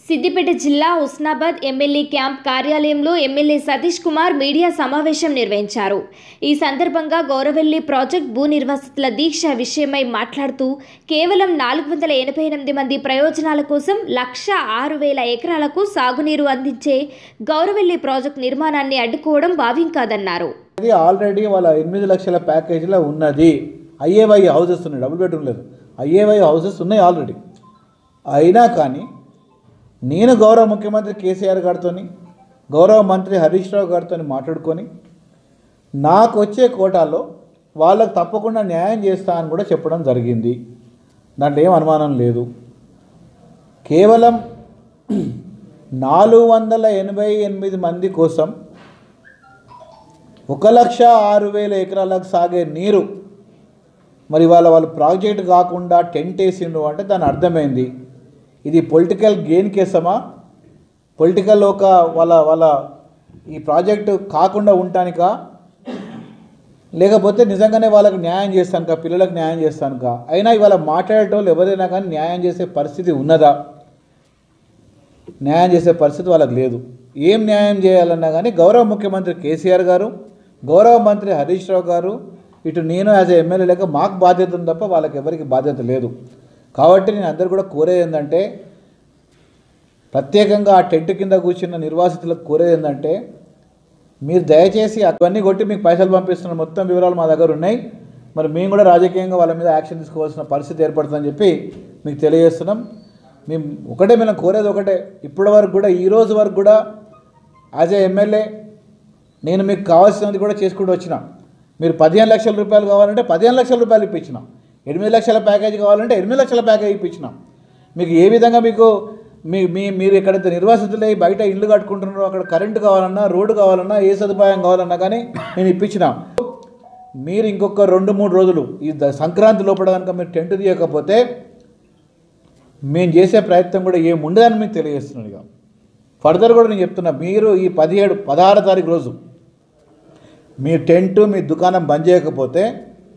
సిద్దిపేట జిల్లా Husnabad MLA camp కార్యాలయంలో MLA Satish Kumar media సమావేశం నిర్వహించారు ఈ సందర్భంగా గౌరవెల్లి ప్రాజెక్ట్ భూ నిర్వాసితుల దీక్ష విషయమై మాట్లాడుతూ కేవలం నాలుగు వందల ఎనభై ఎనిమిది మంది ప్రయోజనాల కోసం లక్ష ఆరు వేల ఎకరాలకు సాగునీరు అందించే గౌరవెల్లి ప్రాజెక్టు నిర్మాణాన్ని అడ్డుకోవడం భావ్యం కాదన్నారు అది ఆల్రెడీ వాళ్ళ ఎనిమిది లక్షల ప్యాకేజీలో ఉన్నది ఐఏవై హౌసెస్ ఉన్నాయి డబుల్ బెడ్రూమ్ లేదు ఐఏవై హౌసెస్ ఉన్నాయి ఆల్రెడీ అయినా కానీ నేను గౌరవ ముఖ్యమంత్రి కేసీఆర్ గారితో గౌరవ మంత్రి హరీష్ రావు గారితో మాట్లాడుకొని నాకు వచ్చే కోటాలో వాళ్ళకు తప్పకుండా న్యాయం చేస్తా అని కూడా చెప్పడం జరిగింది దాంట్లో ఏం అనుమానం లేదు కేవలం నాలుగు వందల ఎనభై ఎనిమిది మంది కోసం ఒక లక్ష ఆరు వేల ఎకరాలకు సాగే నీరు మరి వాళ్ళ వాళ్ళు ప్రాజెక్ట్ కాకుండా టెంట్ వేసిండ్రు అంటే దాని అర్థమైంది ఇది పొలిటికల్ గెయిన్ కేసమా పొలిటికల్ ఒక వాళ్ళ వాళ్ళ ఈ ప్రాజెక్టు కాకుండా ఉండటానికా లేకపోతే నిజంగానే వాళ్ళకి న్యాయం చేస్తానుక పిల్లలకు న్యాయం చేస్తానుక అయినా ఇవాళ మాట్లాడేటోళ్ళు ఎవరైనా కానీ న్యాయం చేసే పరిస్థితి ఉన్నదా న్యాయం చేసే పరిస్థితి వాళ్ళకి లేదు ఏం న్యాయం చేయాలన్నా కానీ గౌరవ ముఖ్యమంత్రి కేసీఆర్ గారు గౌరవ మంత్రి హరీష్ రావు గారు ఇటు నేను యాజ్ ఏ ఎమ్మెల్యే లేక మాకు బాధ్యత ఉంది తప్ప వాళ్ళకి ఎవరికి బాధ్యత లేదు కాబట్టి నేను అందరు కూడా కోరేది ఏంటంటే ప్రత్యేకంగా ఆ టెంట్ కింద కూర్చున్న నిర్వాసితులకు కోరేది ఏంటంటే మీరు దయచేసి అవన్నీ కొట్టి మీకు పైసలు పంపిస్తున్న మొత్తం వివరాలు మా దగ్గర ఉన్నాయి మరి మేము కూడా రాజకీయంగా వాళ్ళ మీద యాక్షన్ తీసుకోవాల్సిన పరిస్థితి ఏర్పడుతుందని చెప్పి మీకు తెలియజేస్తున్నాం మేము ఒకటే మేము కోరేది ఒకటే ఇప్పటి వరకు కూడా ఈ రోజు వరకు కూడా యాజ్ ఏ ఎమ్మెల్యే నేను మీకు కావాల్సినది కూడా చేసుకుంటూ వచ్చిన మీరు పదిహేను లక్షల రూపాయలు కావాలంటే పదిహేను లక్షల రూపాయలు ఇప్పించిన ఎనిమిది లక్షల ప్యాకేజ్ కావాలంటే ఎనిమిది లక్షల ప్యాకేజ్ ఇప్పించిన మీకు ఏ విధంగా మీకు మీ మీ మీరు ఎక్కడైతే నిర్వాసితులై బయట ఇల్లు కట్టుకుంటున్నారో అక్కడ కరెంటు కావాలన్నా రోడ్డు కావాలన్నా ఏ సదుపాయం కావాలన్నా కానీ నేను ఇప్పించిన మీరు ఇంకొక రెండు మూడు రోజులు ఈ ద- సంక్రాంతి లోపల కనుక మీరు టెంట్ తీయకపోతే మేము చేసే ప్రయత్నం కూడా ఏం ఉండదని మీకు తెలియజేస్తున్నాను ఇక ఫర్దర్ కూడా నేను చెప్తున్నా మీరు ఈ పదిహేడు పదహారు తారీఖు రోజు మీ టెంట్ మీ దుకాణం బంద్ చేయకపోతే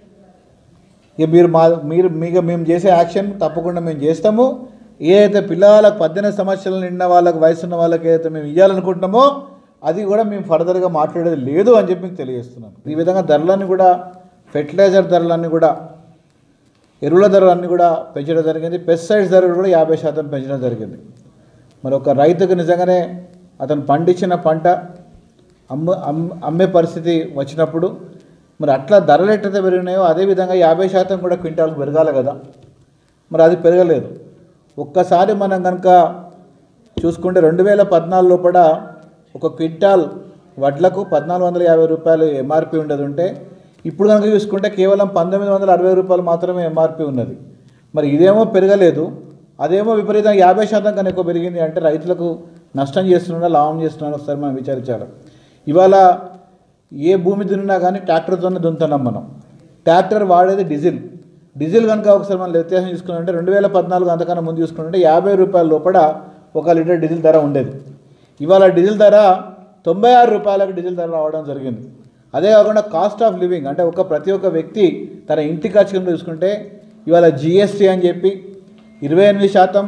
ఇక మీరు మా మీరు మీకు మేము చేసే యాక్షన్ తప్పకుండా మేము చేస్తాము ఏదైతే పిల్లలకు పద్దెనిమిది సంవత్సరాలు నిండిన వాళ్ళకి వయసు ఉన్న వాళ్ళకి ఏదైతే మేము ఇవ్వాలనుకుంటున్నామో అది కూడా మేము ఫర్దర్గా మాట్లాడేది లేదు అని చెప్పి మీకు తెలియజేస్తున్నాను ఈ విధంగా ధరలన్నీ కూడా ఫెర్టిలైజర్ ధరలన్నీ కూడా ఎరువుల ధరలన్నీ కూడా పెంచడం జరిగింది పెస్టిసైడ్స్ ధరలు కూడా యాభై శాతం పెంచడం జరిగింది మరి ఒక రైతుకు నిజంగానే అతను పండించిన పంట అమ్మ అమ్- అమ్మే పరిస్థితి వచ్చినప్పుడు మరి అట్లా ధరలు ఎట్లయితే పెరిగినాయో అదేవిధంగా యాభై శాతం కూడా క్వింటాల్కి పెరగాలి కదా మరి అది పెరగలేదు ఒక్కసారి మనం కనుక చూసుకుంటే రెండు వేల పద్నాలుగు లోపల ఒక క్వింటాల్ వడ్లకు పద్నాలుగు వందల యాభై రూపాయలు ఎంఆర్పి ఉండేది ఉంటే ఇప్పుడు కనుక చూసుకుంటే కేవలం పంతొమ్మిది వందల అరవై రూపాయలు మాత్రమే ఎంఆర్పి ఉన్నది మరి ఇదేమో పెరగలేదు అదేమో విపరీతంగా యాభై శాతం కన్నా ఎక్కువ పెరిగింది అంటే రైతులకు నష్టం చేస్తున్నాడా లాభం చేస్తున్నాడా ఒకసారి మనం విచారించాలి ఇవాళ ఏ భూమి దున్నినా కానీ ట్రాక్టర్తోనే దున్నుతున్నాం మనం ట్రాక్టర్ వాడేది డీజిల్ డీజిల్ కనుక ఒకసారి మనం వ్యత్యాసం చూసుకున్నట్టే రెండు వేల పద్నాలుగు అంతకన్నా ముందు చూసుకుంటే యాభై రూపాయల లోపల ఒక లీటర్ డీజిల్ ధర ఉండేది ఇవాళ డీజిల్ ధర తొంభై ఆరు రూపాయలకు డీజిల్ ధర రావడం జరిగింది అదే కాకుండా కాస్ట్ ఆఫ్ లివింగ్ అంటే ఒక ప్రతి ఒక్క వ్యక్తి తన ఇంటి ఖర్చు కింద చూసుకుంటే ఇవాళ జిఎస్టీ అని చెప్పి ఇరవై ఎనిమిది శాతం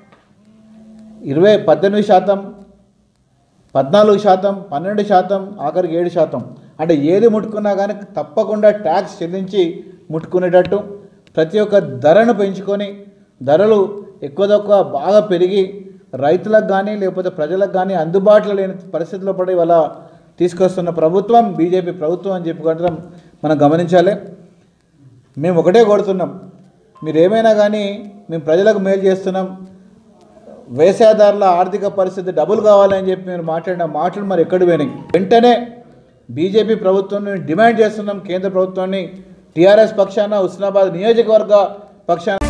ఇరవై పద్దెనిమిది శాతం పద్నాలుగు శాతం పన్నెండు శాతం ఆఖరికి ఏడు శాతం అంటే ఏది ముట్టుకున్నా కానీ తప్పకుండా ట్యాక్స్ చెల్లించి ముట్టుకునేటట్టు ప్రతి ఒక్క ధరను పెంచుకొని ధరలు ఎక్కువ తక్కువ బాగా పెరిగి రైతులకు కానీ లేకపోతే ప్రజలకు కానీ అందుబాటులో లేని పరిస్థితుల్లో పడి ఇవాళ తీసుకొస్తున్న ప్రభుత్వం బీజేపీ ప్రభుత్వం అని చెప్పుకోవడం మనం గమనించాలి మేము ఒకటే కోరుతున్నాం మీరు ఏమైనా కానీ మేము ప్రజలకు మేలు చేస్తున్నాం వ్యవసాయదారుల ఆర్థిక పరిస్థితి డబుల్ కావాలని చెప్పి మీరు మాట్లాడిన మాటలు మరి ఎక్కడ పోయినాయి వెంటనే బీజేపీ ప్రభుత్వం డిమాండ్ చేస్తున్నాం కేంద్ర ప్రభుత్వాన్ని టీఆర్ఎస్ పక్షాన హుస్నాబాద్ నియోజకవర్గ పక్షాన